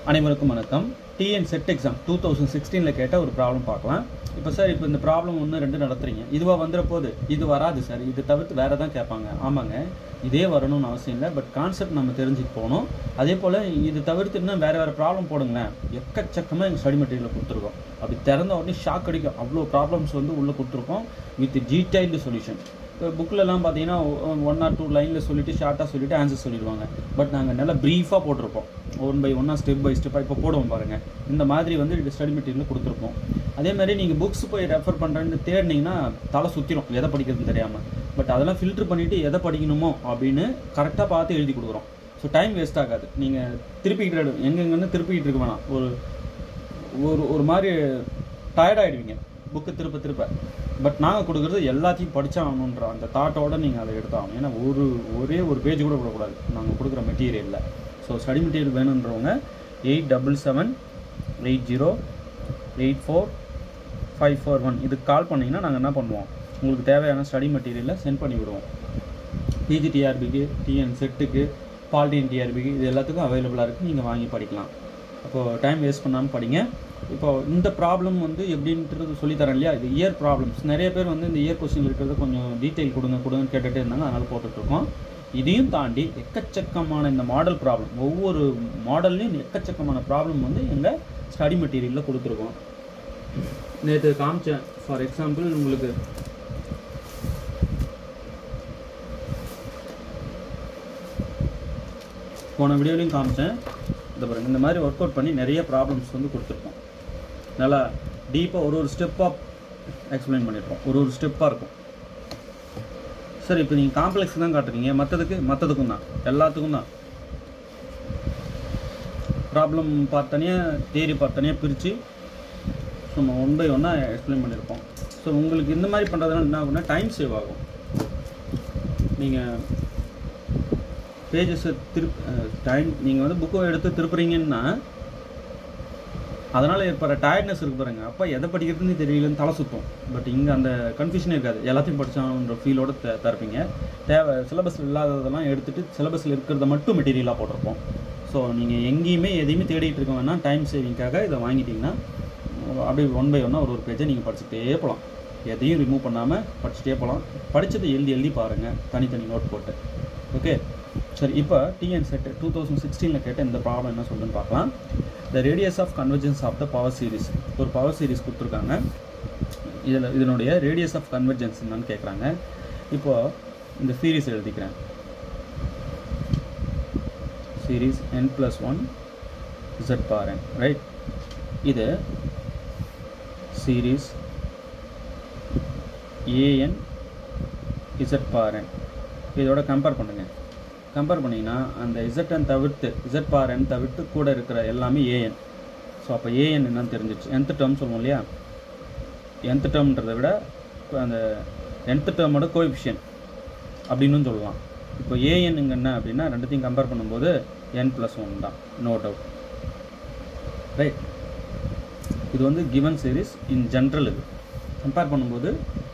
அனைவருக்கும் வணக்கம் TN SET exam two thousand சிக்ஸ்டீனில் கேட்ட ஒரு ப்ராப்ளம் பார்க்கலாம் இப்போ சார் இப்போ இந்த ப்ராப்ளம் ஒன்று ரெண்டு நடத்துறீங்க இதுவாக வந்துற போது இது வராது சார் இது தவிர்த்து வேறு தான் கேட்பாங்க ஆமாங்க இதே வரணும்னு அவசியம் இல்லை பட் கான்செப்ட் நம்ம தெரிஞ்சுட்டு போகணும் அதே போல் இது தவிர்த்து இன்னும் வேறு வேறு ப்ராப்ளம் போடுங்களேன் எக்கச்சக்கமாக எங்கள் ஸ்டடி மெட்டீரியல் கொடுத்துருக்கோம் அப்படி திறந்த உடனே ஷாக் அடிக்கும் அவ்வளோ ப்ராப்ளம்ஸ் வந்து உள்ளே கொடுத்துருக்கோம் வித் டீடைல்டு சொல்யூஷன் இப்போ புக்கிலலாம் பார்த்தீங்கன்னா ஒன் ஆர் டூ லைனில் சொல்லிட்டு ஷார்ட்டாக சொல்லிட்டு ஆன்சர் சொல்லிடுவாங்க பட் நாங்கள் நல்லா ப்ரீஃபாக போட்டிருப்போம் ஒன் பை ஒன்னாக ஸ்டெப் பை ஸ்டெப்பாக இப்போ போடுவோம் பாருங்கள் இந்த மாதிரி வந்து ஸ்டடி மெட்டீரியல் கொடுத்துருப்போம் அதே மாதிரி நீங்கள் புக்ஸ் போய் ரெஃபர் பண்ணுறேன்னு தேடினீங்கன்னா தலை சுற்றிடும் எதை படிக்கிறதுன்னு தெரியாமல் பட் அதெல்லாம் ஃபில்டர் பண்ணிவிட்டு எதை படிக்கணுமோ அப்படின்னு கரெக்டாக பார்த்து எழுதி கொடுக்குறோம் ஸோ டைம் வேஸ்ட் ஆகாது நீங்கள் திருப்பிக்கிட்டு எங்கெங்கன்னு திருப்பிக்கிட்டு இருக்க வேணாம் ஒரு ஒரு ஒரு மாதிரி டயர்டாயிடுவீங்க புக்கு திருப்ப திருப்ப பட் நாங்கள் கொடுக்குறது எல்லாத்தையும் படிச்சாகணுன்ற அந்த தாட்டோட நீங்கள் அதை எடுத்தாகணும் ஏன்னா ஒரு ஒரே ஒரு பேஜ் கூட விடக்கூடாது நாங்கள் கொடுக்குற மெட்டீரியலில் ஸோ ஸ்டடி மெட்டீரியல் வேணுன்றவங்க eight double seven eight zero eight four five four one இதுக்கு கால் பண்ணிங்கன்னா நாங்கள் என்ன பண்ணுவோம் உங்களுக்கு தேவையான ஸ்டடி மெட்டீரியலை சென்ட் பண்ணி விடுவோம் பிஜிடிஆர்பிக்கு டிஎன் செட்டுக்கு பால்டிஎன் டிஆர்பிக்கு இது எல்லாத்துக்கும் அவைலபிளாக இருக்குது நீங்கள் வாங்கி படிக்கலாம் அப்போது டைம் வேஸ்ட் பண்ணாமல் படிங்க இப்போ இந்த ப்ராப்ளம் வந்து எப்படின்றது சொல்லித்தரேன் இல்லையா இது இயர் ப்ராப்ளம்ஸ் நிறைய பேர் வந்து இந்த இயர் கொஸ்டின் இருக்கிறது கொஞ்சம் டீட்டெயில் கொடுங்க கொடுங்கன்னு கேட்டுகிட்டே இருந்தாங்க அதனால் போட்டுட்ருக்கோம் இதையும் தாண்டி எக்கச்சக்கமான இந்த மாடல் ப்ராப்ளம் ஒவ்வொரு மாடல்லையும் எக்கச்சக்கமான ப்ராப்ளம் வந்து எங்கள் ஸ்டடி மெட்டீரியலில் கொடுத்துருக்கோம் நேற்று காமிச்சேன் ஃபார் எக்ஸாம்பிள் உங்களுக்கு போன வீடியோலையும் காமிச்சேன் இந்த பாருங்க இந்த மாதிரி ஒர்க் அவுட் பண்ணி நிறைய ப்ராப்ளம்ஸ் வந்து கொடுத்துருக்கோம் நல்லா டீப்பாக ஒரு ஒரு ஸ்டெப்பாக எக்ஸ்பிளைன் பண்ணியிருக்கோம் ஒரு ஒரு ஸ்டெப்பாக இருக்கும் சார் இப்போ நீங்கள் காம்ப்ளெக்ஸ் தான் காட்டுறீங்க மற்றதுக்கு மற்றதுக்கும் தான் எல்லாத்துக்கும் தான் ப்ராப்ளம் பார்ட் தனியாக தியரி பார்ட் தனியாக பிரித்து சும்மா ஒன் பை ஒன்னாக எக்ஸ்பிளைன் பண்ணியிருப்போம் ஸோ உங்களுக்கு இந்த மாதிரி பண்ணுறதுனால என்ன ஆகும்னா டைம் சேவ் ஆகும் நீங்கள் பேஜஸை திருப் டைம் நீங்கள் வந்து புக்கை எடுத்து திருப்புறீங்கன்னா அதனால் ஏற்படுற டயர்ட்னஸ் இருக்கு பாருங்க அப்போ எதை படிக்கிறதுன்னு தெரியலன்னு தலை சுற்றும் பட் இங்கே அந்த கன்ஃபியூஷனே இருக்காது எல்லாத்தையும் படித்தான்ற ஃபீலோட த தரப்பீங்க தேவை சிலபஸில் இல்லாததெல்லாம் எடுத்துகிட்டு சிலபஸில் இருக்கிறத மட்டும் மெட்டீரியலாக போட்டிருப்போம் ஸோ நீங்கள் எங்கேயுமே எதையுமே தேடிட்டு இருக்க வேணாம் டைம் சேவிங்காக இதை வாங்கிட்டீங்கன்னா அப்படியே ஒன் பை ஒன்னாக ஒரு ஒரு பேஜை நீங்கள் படிச்சுட்டே போகலாம் எதையும் ரிமூவ் பண்ணாமல் படிச்சுட்டே போகலாம் படித்ததை எழுதி எழுதி பாருங்கள் தனித்தனி நோட் போட்டு ஓகே சரி இப்போ டிஎன் செட் டூ தௌசண்ட் சிக்ஸ்டீனில் கேட்ட இந்த ப்ராப்ளம் என்ன சொல்லுன்னு பார்க்கலாம் the radius of convergence of the power series ஒரு பவர் சீரிஸ் கொடுத்துருக்காங்க இதில் இதனுடைய ரேடியஸ் ஆஃப் கன்வர்ஜென்ஸ் என்னன்னு கேட்குறாங்க இப்போது இந்த சீரிஸ் எழுதிக்கிறேன் series n plus one z bar n right இது series a n z bar n இதோட கம்பேர் பண்ணுங்கள் கம்பேர் பண்ணிங்கன்னா அந்த இசட்என் தவிர்த்து இசட் பார் என் தவிர்த்து கூட இருக்கிற எல்லாமே ஏஎன் ஸோ அப்போ ஏஎன் என்னன்னு தெரிஞ்சிச்சு nth டேர்ம் சொல்லுவோம் இல்லையா nth டேர்ம்ன்றதை விட அந்த nth டேர்மோட கோஎஃபிஷியன் அப்படின்னு சொல்லலாம் இப்போ ஏஎன் இங்கே என்ன அப்படின்னா ரெண்டுத்தையும் கம்பேர் பண்ணும்போது என் ப்ளஸ் ஒன் தான் நோ டவுட் ரைட் இது வந்து கிவன் சீரிஸ் இன் ஜென்ரல் இது கம்பேர் பண்ணும்போது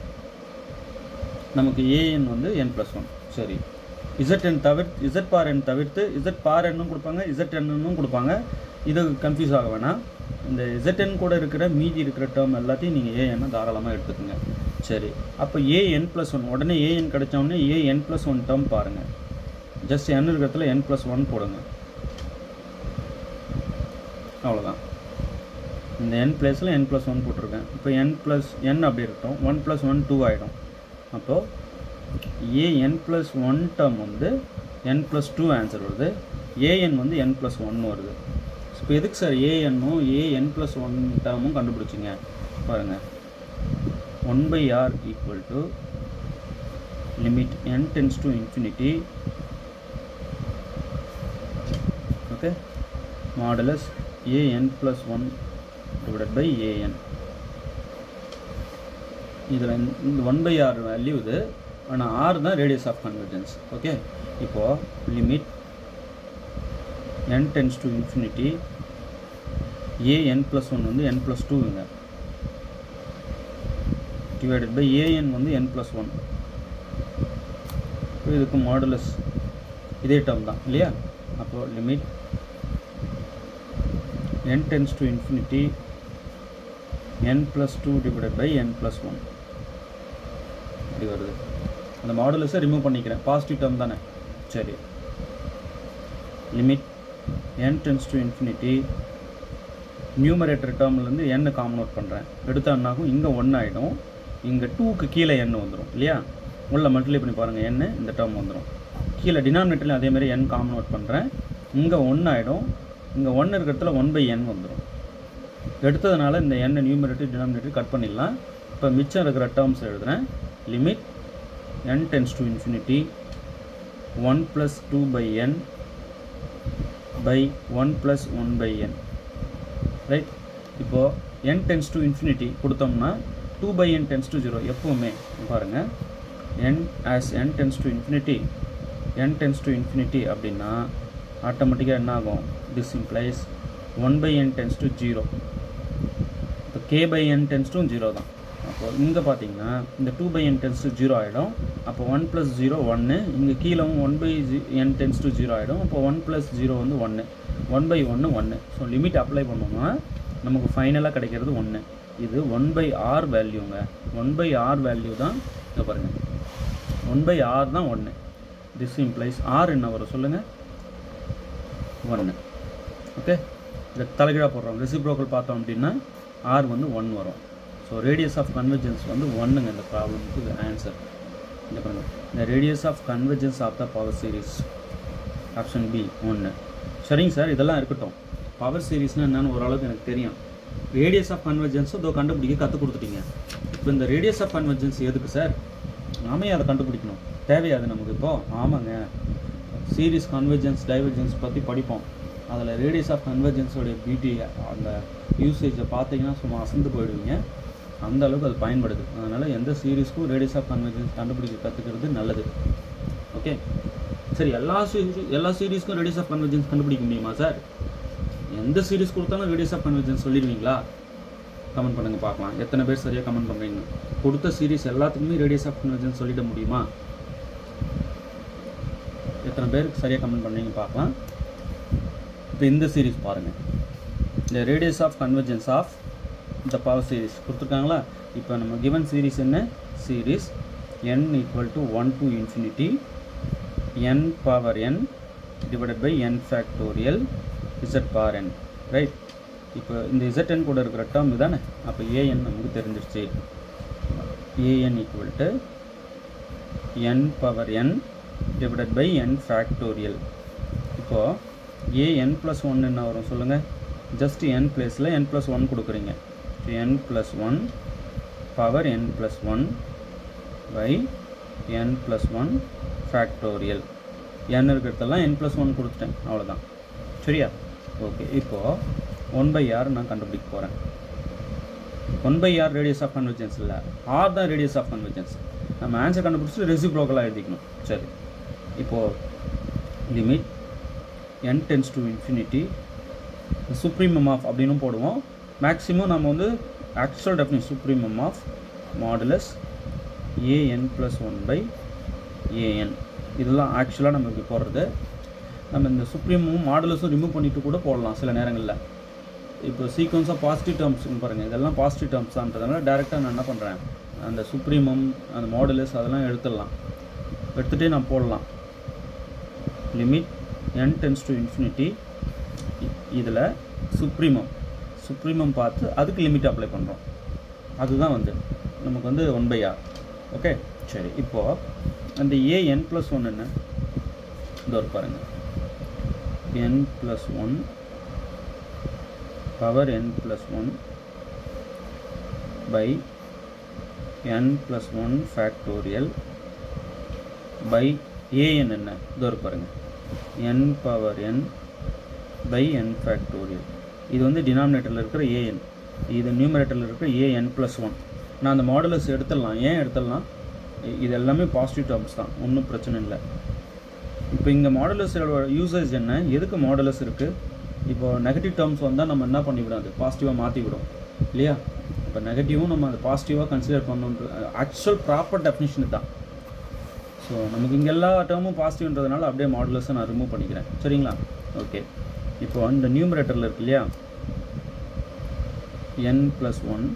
நமக்கு ஏஎன் வந்து என் ப்ளஸ் ஒன் சரி இசட்என் தவிர்த்து இசட் பார் என் தவிர்த்து இசட் பார் என்னும் கொடுப்பாங்க இசட் என்னும் கொடுப்பாங்க இது கன்ஃபியூஸ் ஆக வேணாம் இந்த இசட்என் கூட இருக்கிற மீதி இருக்கிற டேர்ம் எல்லாத்தையும் நீங்கள் ஏஎன்னு தாராளமாக எடுத்துக்கோங்க சரி அப்போ ஏஎன் ப்ளஸ் ஒன் உடனே ஏஎன் கிடைச்ச a n plus one term பாருங்கள் ஜஸ்ட் என் இருக்கிறதுல என் ப்ளஸ் ஒன் போடுங்க அவ்வளோதான் இந்த என் பிளேஸில் என் ப்ளஸ் ஒன் போட்டிருக்கேன் இப்போ என் ப்ளஸ் என் அப்படி இருக்கட்டும் ஒன் ப்ளஸ் ஒன் டூ ஆகிடும் அப்போது a n plus one term வந்து என் ப்ளஸ் டூ ஆன்சர் வருது ஏஎன் வந்து என் ப்ளஸ் ஒன் வருது இப்போ எதுக்கு சார் ஏஎன்னும் ஏ என் ப்ளஸ் ஒன் டேர்மும் கண்டுபிடிச்சிங்க பாருங்கள் one by r equal to limit n tends to infinity okay modulus a n plus one divided by a n இதில் இந்த ஒன் பை ஆர் வேல்யூ இது ஆனால் ஆர் தான் ரேடியஸ் ஆஃப் கன்வர்ஜென்ஸ் ஓகே இப்போது limit n tends to infinity a n plus one வந்து n plus டூங்க divided by a n வந்து n plus one இதுக்கு மாடுலஸ் இதே டேர்ம் தான் இல்லையா அப்போது limit n tends to infinity n plus 2 divided by n plus 1 இப்படி வருது அந்த மாடுலஸை ரிமூவ் பண்ணிக்கிறேன் பாசிட்டிவ் டேர்ம் தானே சரி limit n tends to infinity numerator டேர்ம்லேருந்து n காமன் அவுட் பண்ணுறேன் எடுத்தா என்னாகும் இங்கே ஒன்று ஆகிடும் இங்கே டூக்கு கீழே n வந்துடும் இல்லையா உள்ள மல்டிப்ளை பண்ணி பாருங்கள் n இந்த டேர்ம் வந்துடும் கீழே டினாமினேட்டர்லையும் அதே மாதிரி n காமன் அவுட் பண்ணுறேன் இங்கே ஒன்று ஆகிடும் இங்கே ஒன்று இருக்கிற இடத்துல ஒன் பை n வந்துடும் எடுத்ததுனால இந்த n நியூமரேட்டர் டினாமினேட்டர் கட் பண்ணிடலாம் இப்போ மிச்சம் இருக்கிற டேர்ம்ஸ் எழுதுகிறேன் limit n tends to infinity one plus two by n by one plus one by n right இப்போது n டென்ஸ் டு இன்ஃபினிட்டி கொடுத்தோம்னா two by n tends to zero எப்போவுமே பாருங்கள் n as n tends to infinity n tends to infinity அப்படின்னா ஆட்டோமேட்டிக்காக என்ன ஆகும் this implies one by n tends to zero இப்போ k by n tends to zero தான் அப்போ இங்கே பார்த்தீங்கன்னா இந்த two by n tends to zero ஆகிடும் அப்போ ஒன் ப்ளஸ் ஜீரோ ஒன்று இங்கே கீழவும் one by g n tends to zero ஆகிடும் அப்போ ஒன் ப்ளஸ் ஜீரோ வந்து ஒன்று ஒன் பை ஒன்று ஒன்று ஸோ லிமிட் அப்ளை பண்ணோம்னா நமக்கு ஃபைனலாக கிடைக்கிறது ஒன்று இது ஒன் பை ஆர் வேல்யூங்க ஒன் பை ஆர் வேல்யூ தான் இங்கே பாருங்கள் ஒன் பை ஆர் தான் ஒன்று திஸ் இம்ப்ளைஸ் ஆர் என்ன வரும் சொல்லுங்கள் ஒன்று ஓகே இதை தலைகீழாக போடுறோம் ரெசிப்ரோக்கல் பார்த்தோம் அப்படின்னா ஆர் வந்து ஒன் வரும் ஸோ ரேடியஸ் ஆஃப் கன்வர்ஜென்ஸ் வந்து ஒன்றுங்க இந்த ப்ராப்ளமுக்கு இது ஆன்சர் இந்த பாருங்க இந்த radius of convergence of the power series option B ஒன்று சரிங்க சார் இதெல்லாம் இருக்கட்டும் பவர் சீரிஸ்னால் என்னன்னு ஓரளவுக்கு எனக்கு தெரியும் ரேடியஸ் ஆஃப் கன்வர்ஜென்ஸ் இதோ கண்டுபிடிக்க கற்றுக் கொடுத்துட்டீங்க இப்போ இந்த ரேடியஸ் ஆஃப் கன்வர்ஜென்ஸ் எதுக்கு சார் நாமே அதை கண்டுபிடிக்கணும் தேவையாது நமக்கு இப்போ ஆமாங்க சீரிஸ் கன்வர்ஜென்ஸ் டைவர்ஜென்ஸ் பற்றி படிப்போம் அதில் ரேடியஸ் ஆஃப் கன்வர்ஜென்ஸோடைய பியூட்டி அந்த யூசேஜை பார்த்தீங்கன்னா சும்மா அசந்து போயிடுவீங்க அந்த அளவுக்கு அது பயன்படுது அதனால் எந்த சீரிஸ்க்கும் ரேடியஸ் ஆஃப் கன்வர்ஜென்ஸ் கண்டுபிடிக்க கற்றுக்கிறது நல்லது ஓகே சரி எல்லா சீரிஸ் எல்லா சீரிஸ்க்கும் ரேடியஸ் ஆஃப் கன்வர்ஜென்ஸ் கண்டுபிடிக்க முடியுமா சார் எந்த சீரிஸ் கொடுத்தாலும் ரேடியஸ் ஆஃப் கன்வர்ஜென்ஸ் சொல்லிடுவீங்களா கமெண்ட் பண்ணுங்கள் பார்க்கலாம் எத்தனை பேர் சரியாக கமெண்ட் பண்ணுறீங்க கொடுத்த சீரிஸ் எல்லாத்துக்குமே ரேடியஸ் ஆஃப் கன்வர்ஜென்ஸ் சொல்லிட முடியுமா எத்தனை பேர் சரியாக கமெண்ட் பண்ணீங்க பார்க்கலாம் இப்போ இந்த சீரிஸ் பாருங்கள் இந்த ரேடியஸ் ஆஃப் கன்வர்ஜென்ஸ் ஆஃப் இந்த பவர் சீரிஸ் கொடுத்துருக்காங்களா இப்போ நம்ம கிவன் சீரிஸ் என்ன series n equal to one to infinity n power n divided by n factorial z bar n right இப்போ இந்த zn கூட இருக்கிற டேர்ம் இதானே அப்போ an நமக்கு தெரிஞ்சிருச்சு an equal to n power n divided by n factorial இப்போது an plus one என்ன வரும் சொல்லுங்கள் ஜஸ்ட் n பிளேஸில் n ப்ளஸ் ஒன் கொடுக்குறீங்க n plus one power n plus one by n plus one factorial n இருக்கிறதெல்லாம் n plus one கொடுத்துட்டேன் அவ்வளோதான் சரியா ஓகே இப்போது ஒன் பை ஆர் நான் கண்டுபிடிக்க போகிறேன் one by r radius of convergence இல்லை ஆர் தான் ரேடியஸ் ஆஃப் கன்வர்ஜென்ஸ் நம்ம ஆன்சர் கண்டுபிடிச்சி ரெசிப்ரோக்கலாக எழுதிக்கணும் சரி இப்போது limit n tends to infinity supremum of அப்படின்னும் போடுவோம் மேக்ஸிமம் நம்ம வந்து actual definition supremum of modulus a n plus one by a n இதெல்லாம் ஆக்சுவலாக நம்ம இப்படி போடுறது நம்ம இந்த சுப்ரீமும் மாடுலஸும் ரிமூவ் பண்ணிட்டு கூட போடலாம் சில நேரங்களில் இப்போ சீக்வன்ஸ் ஆஃப் பாசிட்டிவ் டேர்ம்ஸ் பாருங்கள் இதெல்லாம் பாசிட்டிவ் டேர்ம்ஸ் தான்றதுனால டேரெக்டாக நான் என்ன பண்ணுறேன் அந்த சுப்ரீமம் அந்த மாடுலஸ் அதெல்லாம் எடுத்துடலாம் எடுத்துகிட்டே நான் போடலாம் limit n tends to infinity இதில் சுப்ரீமம் சுப்ரீமம் பார்த்து அதுக்கு லிமிட் அப்ளை பண்ணுறோம் அதுதான் வந்து நமக்கு வந்து ஒன் பை ஆர் ஓகே சரி இப்போது அந்த ஏ என் ப்ளஸ் ஒன் என்ன இந்த ஒரு பாருங்கள் n plus one power n plus one by n plus one factorial by a n என்ன இதோ ஒரு பாருங்கள் n power n by n factorial இது வந்து டினாமினேட்டரில் இருக்கிற ஏஎன் இது நியூமரேட்டரில் இருக்கிற ஏஎன் ப்ளஸ் ஒன் நான் அந்த மாடலஸ் எடுத்துடலாம் ஏன் எடுத்துடலாம் இ- இது எல்லாமே பாசிட்டிவ் டேர்ம்ஸ் தான் ஒன்றும் பிரச்சனை இல்லை இப்போ இங்கே மாடலஸோட யூசேஜ் என்ன எதுக்கு மாடலஸ் இருக்குது இப்போ நெகட்டிவ் டேர்ம்ஸ் வந்தால் நம்ம என்ன பண்ணிவிடும் அது பாசிட்டிவாக மாற்றி விடும் இல்லையா இப்போ நெகட்டிவும் நம்ம அதை பாசிட்டிவாக கன்சிடர் பண்ணணுன்ற ஆக்சுவல் ப்ராப்பர் டெஃபினிஷன் தான் ஸோ நமக்கு இங்கே எல்லா டேர்மும் பாசிட்டிவ்ன்றதுனால அப்படியே மாடுலஸை நான் ரிமூவ் பண்ணிக்கிறேன் சரிங்களா ஓகே இப்போ இந்த நியூமரேட்டரில் இருக்கு இல்லையா n plus 1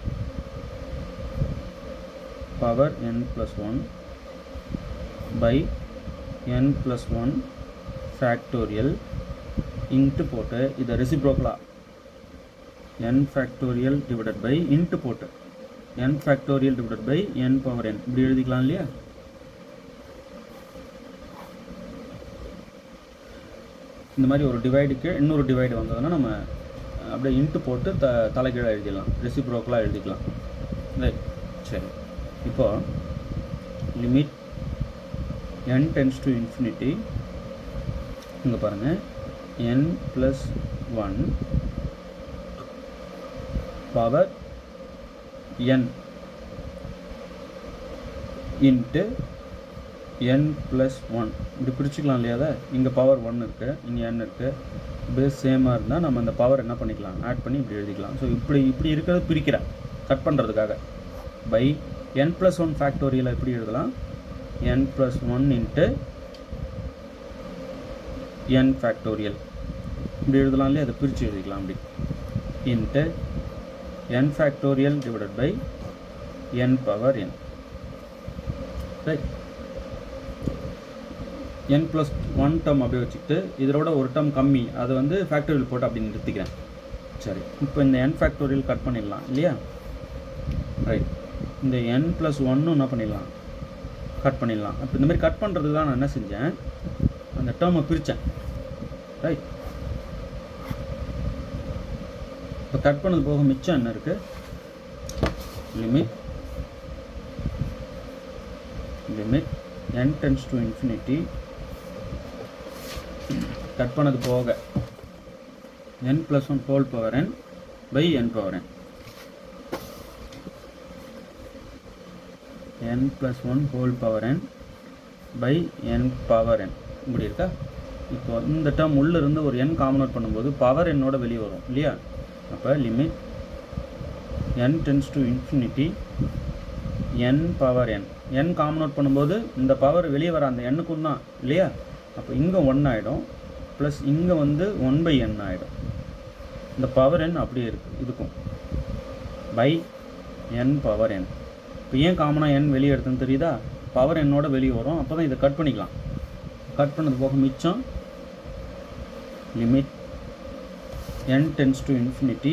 power n plus 1 by n plus 1 factorial into போட்டு இதை ரெசிப்ரோக்கலாக n factorial divided by into போட்டு n factorial divided by n power n இப்படி எழுதிக்கலாம் இல்லையா இந்த மாதிரி ஒரு டிவைடுக்கு இன்னொரு டிவைடு வந்ததுன்னா நம்ம அப்படியே இன்ட்டு போட்டு த தலைகீழாக எழுதிடலாம் ரெசிப்ரோக்கலாக எழுதிக்கலாம் ரைட் சரி இப்போ limit n tends to infinity இங்கே பாருங்கள் n plus one power n into n plus one இப்படி பிரிச்சுக்கலாம் இல்லையா அதை இங்கே பவர் ஒன் இருக்குது இங்கே n இருக்குது பேஸ் சேமாக இருந்தால் நம்ம அந்த பவர் என்ன பண்ணிக்கலாம் ஆட் பண்ணி இப்படி எழுதிக்கலாம் ஸோ இப்படி இப்படி இருக்கிறது பிரிக்கிறேன் கட் பண்ணுறதுக்காக பை n ப்ளஸ் ஒன் ஃபேக்டோரியலை எப்படி எழுதலாம் n plus one into n factorial இப்படி எழுதலாம் இல்லையா அதை பிரித்து எழுதிக்கலாம் அப்படி into n factorial divided by n power n right n plus one term அப்படியே வச்சுக்கிட்டு இதோட ஒரு டேர்ம் கம்மி அதை வந்து ஃபேக்டோரியல் போட்டு அப்படி நிறுத்திக்கிறேன் சரி இப்போ இந்த n ஃபேக்டோரியல் கட் பண்ணிடலாம் இல்லையா ரைட் இந்த n ப்ளஸ் ஒன்னும் என்ன பண்ணிடலாம் கட் பண்ணிடலாம் அப்போ இந்த மாதிரி கட் பண்ணுறதுக்கு தான் நான் என்ன செஞ்சேன் அந்த டேர்மை பிரித்தேன் ரைட் இப்போ கட் பண்ணது போக மிச்சம் என்ன இருக்குது limit limit n tends to infinity cut பண்ணது போக n plus one whole power n by n power n n plus one whole power n by n power n இப்படி இருக்கா இப்போ இந்த டேர்ம் உள்ளே இருந்து ஒரு n காமன் அவுட் பண்ணும்போது பவர் என்னோட வெளியே வரும் இல்லையா அப்போ limit n tends to infinity n power n n common out பண்ணும்போது இந்த பவர் வெளியே வர அந்த எண்ணுக்கும் தான் இல்லையா அப்போ இங்கே ஒன் ஆகிடும் ப்ளஸ் இங்கே வந்து ஒன் பை n ஆகிடும் இந்த பவர் n அப்படியே இருக்குது இதுக்கும் பை n பவர் n இப்போ ஏன் காமனாக n வெளியே எடுத்துன்னு தெரியுதா பவர் என்னோட வெளியே வரும் அப்போ தான் இதை கட் பண்ணிக்கலாம் கட் பண்ணது போக மிச்சம் limit n tends to infinity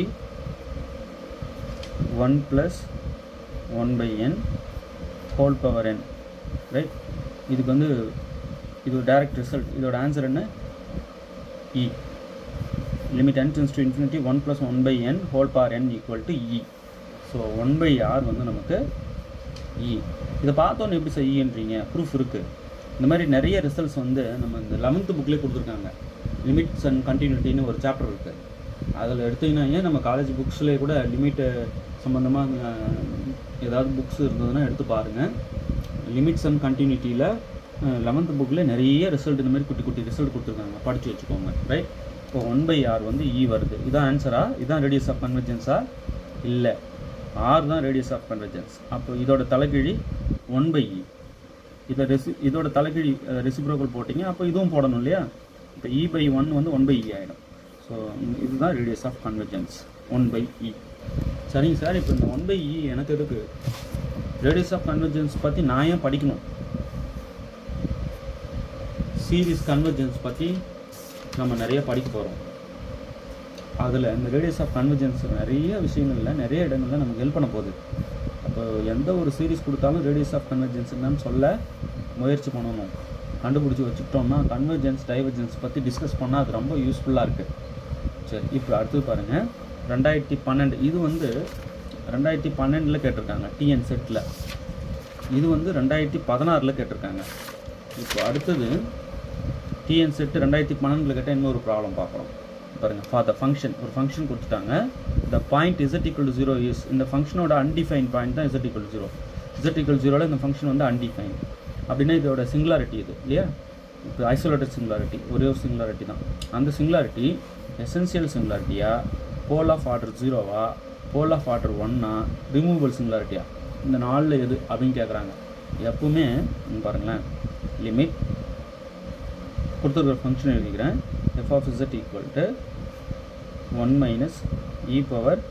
one plus one by n whole power n right இதுக்கு வந்து இது ஒரு டைரக்ட் ரிசல்ட் இதோட ஆன்சர் என்ன e limit n tends to infinity one plus one by n whole power n equal to e so one by r வந்து நமக்கு இ இதை பார்த்தோன்னே எப்படி சார் ஈன்றீங்க ப்ரூஃப் இருக்குது இந்த மாதிரி நிறைய ரிசல்ட்ஸ் வந்து நம்ம இந்த லெவன்த்து புக்லேயே கொடுத்துருக்காங்க லிமிட்ஸ் அண்ட் கண்டினியூட்டின்னு ஒரு சாப்டர் இருக்குது அதில் எடுத்தீங்கன்னா ஏன் நம்ம காலேஜ் புக்ஸ்லேயே கூட லிமிட்டு சம்மந்தமாக ஏதாவது புக்ஸ் இருந்ததுன்னா எடுத்து பாருங்கள் லிமிட்ஸ் அண்ட் கண்டினியூட்டியில் லெவன்த் புக்கில் நிறைய ரிசல்ட் இந்த மாதிரி குட்டி குட்டி ரிசல்ட் கொடுத்துருக்காங்க படித்து வச்சுக்கோங்க ரைட் இப்போ ஒன் பை ஆர் வந்து இ வருது இதான் ஆன்சரா இதான் ரேடியஸ் ஆஃப் கன்வர்ஜென்ஸா இல்லை ஆர் தான் ரேடியஸ் ஆஃப் கன்வர்ஜென்ஸ் அப்போ இதோட தலைகீழி ஒன் பை இ இதை ரெசி இதோட தலைகீழி ரெசிப்ரோக்கல் போட்டிங்க அப்போ இதுவும் போடணும் இல்லையா இப்போ இ பை ஒன் வந்து ஒன் பை இ ஆகிடும் ஸோ இதுதான் radius of convergence one by e சரிங்க சார் இப்போ இந்த ஒன் பை இ எனக்கு எதுக்கு ரேடியஸ் ஆஃப் கன்வர்ஜென்ஸ் பற்றி நான் ஏன் படிக்கணும் சீரிஸ் கன்வர்ஜென்ஸ் பற்றி நம்ம நிறைய படிக்க போகிறோம் அதில் இந்த ரேடியஸ் ஆஃப் கன்வர்ஜென்ஸ் நிறைய விஷயங்களில் நிறைய இடங்களில் நமக்கு ஹெல்ப் பண்ண போகுது அப்போ எந்த ஒரு சீரிஸ் கொடுத்தாலும் ரேடியஸ் ஆஃப் கன்வர்ஜென்ஸ் என்னன்னு சொல்ல முயற்சி பண்ணணும் கண்டுபிடிச்சி வச்சுக்கிட்டோம்னா கன்வர்ஜென்ஸ் டைவர்ஜென்ஸ் பற்றி டிஸ்கஸ் பண்ணால் அது ரொம்ப யூஸ்ஃபுல்லாக இருக்குது சரி இப்போ அடுத்தது பாருங்கள் ரெண்டாயிரத்தி பன்னெண்டு இது வந்து ரெண்டாயிரத்தி பன்னெண்டில் கேட்டிருக்காங்க டிஎன் செட்டில் இது வந்து ரெண்டாயிரத்தி பதினாறில் கேட்டிருக்காங்க இப்போ அடுத்தது டிஎன் செட்டு ரெண்டாயிரத்தி பன்னெண்டில் கேட்டால் இன்னொரு ப்ராப்ளம் பார்க்குறோம் பாருங்கள் ஃபார் த ஃபங்க்ஷன் ஒரு ஃபங்க்ஷன் கொடுத்துட்டாங்க the point z equal to zero is இந்த ஃபங்க்ஷனோட அன்டிஃபைன் பாயிண்ட் தான் z equal zero z equal ஜீரோவில் இந்த ஃபங்க்ஷன் வந்து அன்டிஃபைன் அப்படின்னா இதோட சிங்குலாரிட்டி இது இல்லையா இப்போ ஐசோலேட்டட் சிங்குலாரிட்டி ஒரே ஒரு சிங்குலாரிட்டி தான் அந்த சிங்குலாரிட்டி எசென்சியல் சிங்குலாரிட்டியா போல் ஆஃப் ஆர்டர் ஜீரோவா போல் ஆஃப் ஆர்டர் ஒன்னா ரிமூவபிள் சிங்குலாரிட்டியா இந்த நாலில் எது அப்படின்னு கேட்குறாங்க எப்பவுமே இங்க பாருங்களேன் லிமிட் கொடுத்துருக்குற ஃபங்க்ஷன் எழுதிக்கிறேன் f of z equal to one minus e power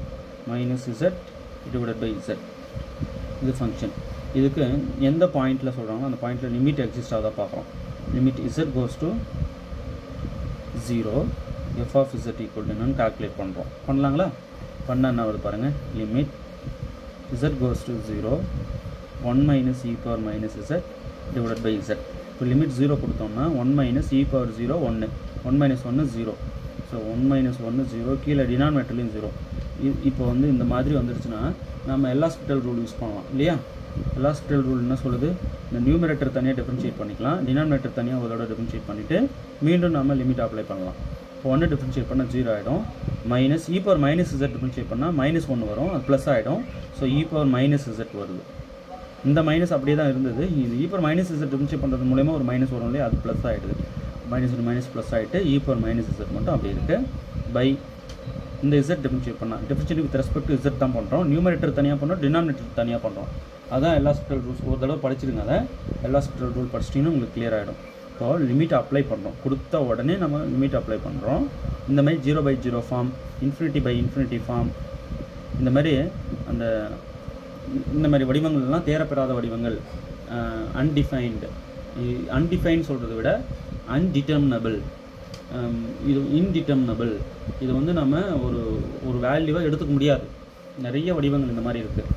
minus z divided by z இது ஃபங்க்ஷன் இதுக்கு எந்த பாயிண்டில் சொல்கிறாங்களோ அந்த பாயிண்டில் லிமிட் எக்ஸிஸ்ட் ஆகுதா பார்க்குறோம் limit z goes to zero f of z equal to என்னன்னு கால்குலேட் பண்ணுறோம் பண்ணலாங்களா பண்ணால் என்ன வருது பாருங்கள் limit z goes to zero one minus e power minus z divided by z இப்போ லிமிட் ஜீரோ கொடுத்தோம்னா one minus e power zero ஒன்று ஒன் மைனஸ் ஒன்று ஜீரோ ஸோ ஒன் மைனஸ் ஒன்று ஜீரோ கீழே டினாமினேட்டர்லையும் ஜீரோ இப்போ வந்து இந்த மாதிரி வந்துருச்சுன்னா நம்ம எலாஸ்பிட்டல் ரூல் யூஸ் பண்ணலாம் இல்லையா எலாஸ்பிட்டல் ரூல் என்ன சொல்லுது இந்த நியூமரேட்டர் தனியாக டிஃப்ரென்ஷியேட் பண்ணிக்கலாம் டினாமினேட்டர் தனியாக அதோட டிஃப்ரென்ஷியேட் பண்ணிவிட்டு மீண்டும் நம்ம லிமிட் அப்ளை பண்ணலாம் இப்போ ஒன்று டிஃப்ரென்ஷியேட் பண்ணால் ஜீரோ ஆகிடும் minus e power minus z differentiate பண்ணால் மைனஸ் ஒன்று வரும் அது ப்ளஸ் ஆகிடும் so e power minus z வருது இந்த மைனஸ் அப்படியே தான் இருந்தது இது e power minus z differentiate பண்ணுறது மூலயமா ஒரு மைனஸ் வரும் இல்லையா அது ப்ளஸ் ஆகிடுது மைனஸ் ஒரு மைனஸ் ப்ளஸ் ஆகிட்டு இ பவர் மைனஸ் இசட் மட்டும் அப்படி இருக்குது பை இந்த இசட் டிஃபரன்ஷியேட் பண்ணால் differentiate with respect to z தான் பண்ணுறோம் நியூமரேட்டர் தனியாக பண்ணுறோம் டினாமினேட்டர் தனியாக பண்ணுறோம் அதான் எல்லா ஸ்பிட்டல் ரூல்ஸ் ஒரு தடவை படிச்சிருங்க அதை எல்லா ஸ்பிட்டல் ரூல் படிச்சிட்டிங்கன்னா உங்களுக்கு clear ஆகிடும் இப்போ லிமிட் அப்ளை பண்ணுறோம் கொடுத்த உடனே நம்ம லிமிட் அப்ளை பண்ணுறோம் இந்த மாதிரி zero by zero form infinity by infinity form இந்த மாதிரி அந்த இந்த மாதிரி வடிவங்கள்லாம் தேரப்பெறாத வடிவங்கள் அன்டிஃபைன்டு அன்டிஃபைன் சொல்கிறத விட அன்டிட்டர்மினபிள் இது இன்டிட்டர்மினபிள் இது வந்து நம்ம ஒரு ஒரு வேல்யூவாக எடுத்துக்க முடியாது நிறைய வடிவங்கள் இந்த மாதிரி இருக்குது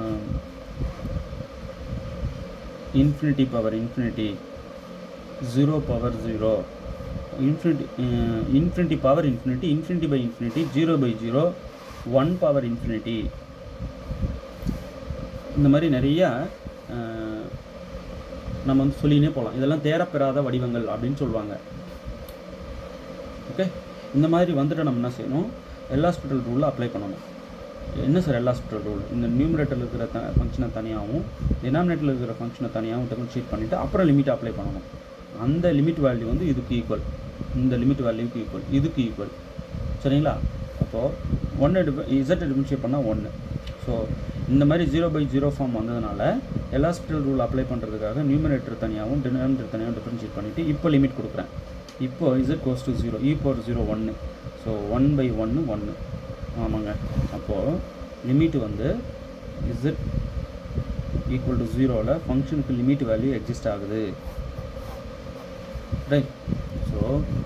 infinity power infinity zero power zero infinity infinity power infinity infinity by infinity zero by zero one power infinity இந்த மாதிரி நிறைய அஹ், நம்ம வந்து சொல்லினே போகலாம் இதெல்லாம் தேரப்பெறாத வடிவங்கள் அப்படின்னு சொல்லுவாங்க ஓகே இந்த மாதிரி வந்துட்டு நம்ம என்ன செய்யணும் எலாஸ்பிட்டல் ரூலில் அப்ளை பண்ணணும் என்ன சார் எலாஸ்பிட்டல் ரூல் இந்த நியூமரேட்டரில் இருக்கிற த ஃபங்க்ஷனை தனியாகவும் டினாமினேட்டரில் இருக்கிற ஃபங்க்ஷனை தனியாகவும் டிஃபரன்ஷியேட் பண்ணிவிட்டு அப்புறம் லிமிட் அப்ளை பண்ணணும் அந்த லிமிட் வேல்யூ வந்து இதுக்கு ஈக்குவல் இந்த லிமிட் வேல்யூக்கு ஈக்குவல் இதுக்கு ஈக்குவல் சரிங்களா அப்போது ஒன்று டிஃப இசட்டை டிஃபரன்ஷியேட் பண்ணால் ஒன்று ஸோ இந்த மாதிரி ஜீரோ பை ஜீரோ ஃபார்ம் வந்ததுனால எலாஸ்பிட்டல் ரூல் அப்ளை பண்ணுறதுக்காக நியூமரேட்டர் தனியாகவும் டினாமினேட்டர் தனியாகவும் டிஃபரன்ஷியேட் பண்ணிவிட்டு இப்போ லிமிட் கொடுக்குறேன் இப்போ z goes to zero e power zero ஒன்று ஸோ ஒன் பை ஒன்று ஒன்று ஆமாங்க அப்போது லிமிட் வந்து இசட் ஈக்குவல் டு ஜீரோவில் ஃபங்க்ஷனுக்கு லிமிட் வேல்யூ எக்ஸிஸ்ட் ஆகுது ரைட் ஸோ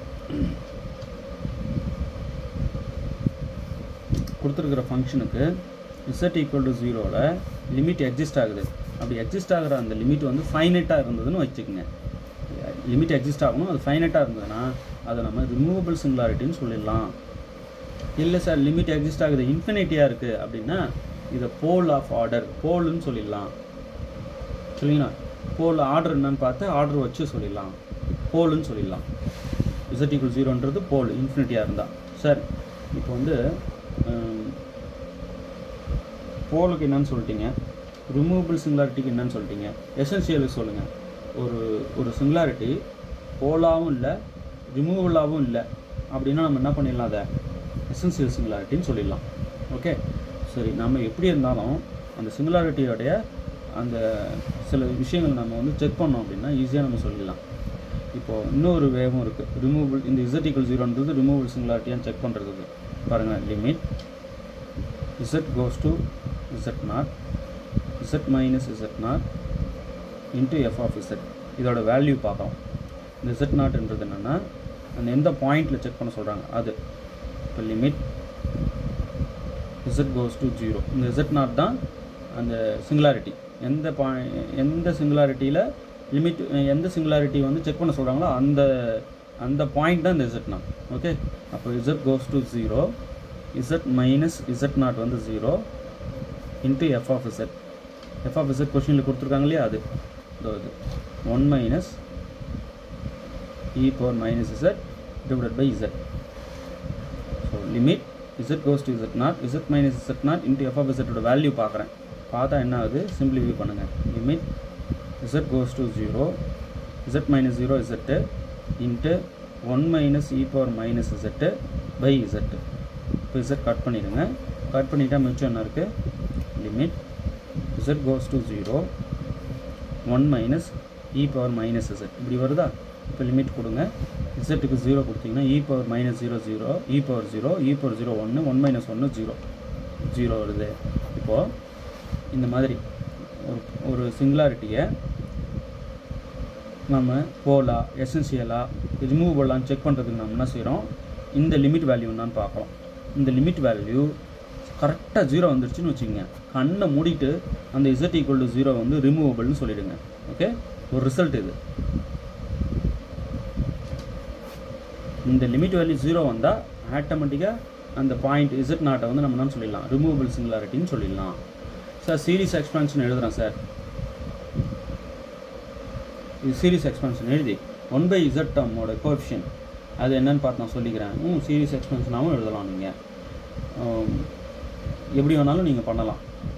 கொடுத்துருக்கிற ஃபங்க்ஷனுக்கு இசட் ஈக்குவல் டு ஜீரோவில் லிமிட் எக்ஸிஸ்ட் ஆகுது அப்படி எக்ஸிஸ்ட் ஆகிற அந்த லிமிட் வந்து ஃபைனட்டாக இருந்ததுன்னு வச்சுக்கோங்க லிமிட் எக்ஸிஸ்ட் ஆகணும் அது ஃபைனட்டாக இருந்ததுன்னா அதை நம்ம ரிமூவபிள் சிங்குலாரிட்டின்னு சொல்லிடலாம் இல்லை சார் லிமிட் எக்ஸிஸ்ட் ஆகுது இன்ஃபினிட்டியாக இருக்குது அப்படின்னா இதை போல் ஆஃப் ஆர்டர் போல்னு சொல்லிடலாம் சரிங்களா போல் ஆர்டர் என்னன்னு பார்த்து ஆர்டர் வச்சு சொல்லிடலாம் போல்னு சொல்லிடலாம் இசட் ஈக்குவல் ஜீரோன்றது போல் இன்ஃபினிட்டியாக இருந்தால் சரி இப்போ வந்து போலுக்கு என்னன்னு சொல்லிட்டீங்க ரிமூவபிள் சிங்குலாரிட்டிக்கு என்னன்னு சொல்லிட்டீங்க எசென்சியலுக்கு சொல்லுங்கள் ஒரு ஒரு சிங்குலாரிட்டி போலாவும் இல்லை ரிமூவபிளாகவும் இல்லை அப்படின்னா நம்ம என்ன பண்ணிடலாம் அதை எசென்சியல் சிங்குலாரிட்டின்னு சொல்லிடலாம் ஓகே சரி நம்ம எப்படி இருந்தாலும் அந்த சிங்குலாரிட்டியோடைய அந்த சில விஷயங்கள் நம்ம வந்து செக் பண்ணோம் அப்படின்னா ஈஸியாக நம்ம சொல்லிடலாம் இப்போது இன்னொரு வேவும் இருக்குது ரிமூவபிள் இந்த இசட் ஈக்குவல் ஜீரோன்றது ரிமூவபிள் சிங்குலாரிட்டியான்னு செக் பண்ணுறதுக்கு பாருங்கள் limit z goes to z naught z minus z naught into f of z இதோட வேல்யூ பார்க்குறோம் இந்த z நாட்ன்றது என்னென்னா அந்த எந்த பாயிண்டில் செக் பண்ண சொல்கிறாங்க அது இப்போ limit z goes to zero இந்த z நாட் தான் அந்த சிங்குலாரிட்டி எந்த பாய் எந்த சிங்குலாரிட்டியில் லிமிட் எந்த சிங்குலாரிட்டி வந்து செக் பண்ண சொல்கிறாங்களோ அந்த அந்த பாயிண்ட் தான் இந்த z நாட் ஓகே அப்போ z goes to zero z minus z nought வந்து zero into f of z f of z கொஷினில் கொடுத்துருக்காங்க இல்லையா அது இதோ இது one minus e power minus z divided by z so limit z goes to z nought z minus z nought into f of z ஓட value பார்க்குறேன் பார்த்தா என்ன ஆகுது சிம்பிளிஃபை பண்ணுங்கள் limit z goes to zero z minus zero z into one minus e power minus z by z இப்போ z cut பண்ணிடுங்க cut பண்ணிட்டா மிச்சம் என்ன இருக்குது limit z goes to zero one minus e power minus z இப்படி வருதா இப்போ limit கொடுங்க இசட்டுக்கு ஜீரோ கொடுத்தீங்கன்னா e power minus zero zero e power zero e power zero ஒன்று ஒன் மைனஸ் ஒன்று ஜீரோ ஜீரோ வருது இப்போது இந்த மாதிரி ஒரு ஒரு சிங்குலாரிட்டியை நம்ம போலா எசென்சியலா ரிமூவபுளான்னு செக் பண்ணுறதுக்கு நம்ம என்ன செய்கிறோம் இந்த லிமிட் வேல்யூ என்னன்னு பார்க்கலாம் இந்த லிமிட் வேல்யூ கரெக்டாக ஜீரோ வந்துருச்சுன்னு வச்சுக்கோங்க கண்ணை மூடிட்டு அந்த இசட் ஈக்குவல் டு ஜீரோ வந்து ரிமூவபிள்னு சொல்லிடுங்க ஓகே ஒரு ரிசல்ட் இது இந்த லிமிட் வேல்யூ ஜீரோ வந்தால் ஆட்டோமேட்டிக்காக அந்த பாயிண்ட் இசட் நாட்டை வந்து நம்ம என்ன சொல்லிடலாம் ரிமூவபிள் சிங்குலாரிட்டின்னு சொல்லிடலாம் சார் சீரிஸ் எக்ஸ்பான்ஷன் எழுதுறேன் சார் இது சீரிஸ் எக்ஸ்பான்ஷன் எழுதி ஒன் பை இசட் டம்மோட கோஎஃபிஷியன் அது என்னன்னு பார்த்து நான் சொல்லிக்கிறேன் ம் சீரிஸ் எக்ஸ்பான்ஷனாகவும் எழுதலாம் நீங்கள் எப்படி வேணாலும் நீங்கள் பண்ணலாம்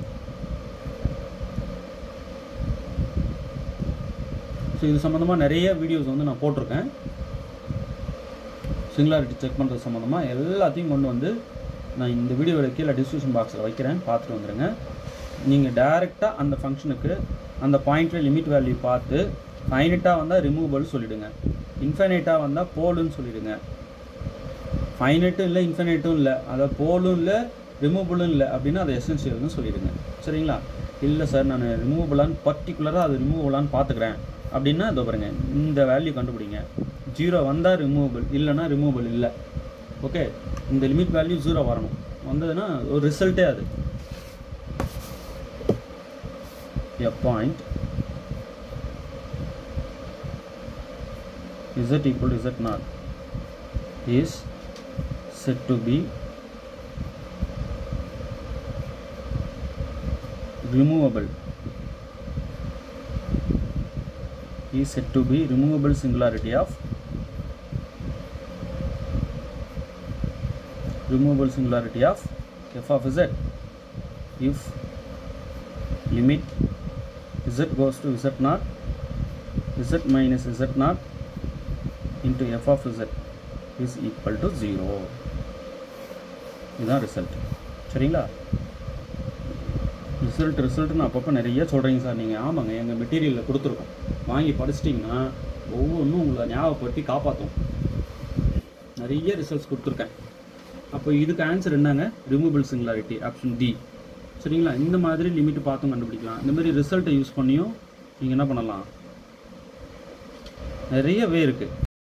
ஸோ இது சம்மந்தமாக நிறைய வீடியோஸ் வந்து நான் போட்டிருக்கேன் சிங்குலாரிட்டி செக் பண்ணுறது சம்மந்தமாக எல்லாத்தையும் கொண்டு வந்து நான் இந்த வீடியோவோட கீழே டிஸ்கிரிப்ஷன் பாக்ஸில் வைக்கிறேன் பார்த்துட்டு வந்துடுங்க நீங்கள் டைரெக்டாக அந்த ஃபங்க்ஷனுக்கு அந்த பாயிண்ட்டில் லிமிட் வேல்யூ பார்த்து ஃபைனட்டாக வந்தால் ரிமூவபிள் சொல்லிவிடுங்க இன்ஃபைனைட்டாக வந்தால் போலுன்னு சொல்லிவிடுங்க ஃபைனட்டும் இல்லை இன்ஃபைனைட்டும் இல்லை அதாவது போலும் இல்லை ரிமூவபிளும் இல்லை அப்படின்னா அது எசென்சியல்னு சொல்லிடுங்க சரிங்களா இல்லை சார் நான் ரிமூவபிளான்னு பர்டிகுலராக அது ரிமூவபிளான்னு பார்த்துக்கிறேன் அப்படின்னா இதோ பாருங்க இந்த வேல்யூ கண்டுபிடிங்க ஜீரோ வந்தால் ரிமூவபிள் இல்லைன்னா ரிமூவபிள் இல்லை ஓகே இந்த லிமிட் வேல்யூ ஜீரோ வரணும் வந்ததுன்னா ஒரு ரிசல்ட்டே அது a point z equal to z naught is said to be removable is said to be removable singularity of removable singularity of f of z if limit z goes to z naught z minus z naught into f of z is equal to 0 இதுதான் result சரிங்களா result ரிசல்ட்னு அப்பப்போ நிறைய சொல்கிறீங்க sir நீங்கள் ஆமாங்க எங்கள் மெட்டீரியலில் கொடுத்துருக்கோம் வாங்கி படிச்சிட்டிங்கன்னா ஒவ்வொன்றும் உங்களை ஞாபகப்படுத்தி காப்பாற்றும் நிறைய ரிசல்ட்ஸ் கொடுத்துருக்கேன் அப்போ இதுக்கு ஆன்சர் என்னங்க ரிமூவபிள் சிங்குலாரிட்டி ஆப்ஷன் டி சரிங்களா இந்த மாதிரி லிமிட் பார்த்தும் கண்டுபிடிக்கலாம் இந்த மாதிரி ரிசல்ட்டை யூஸ் பண்ணியும் நீங்கள் என்ன பண்ணலாம் நிறையவே இருக்குது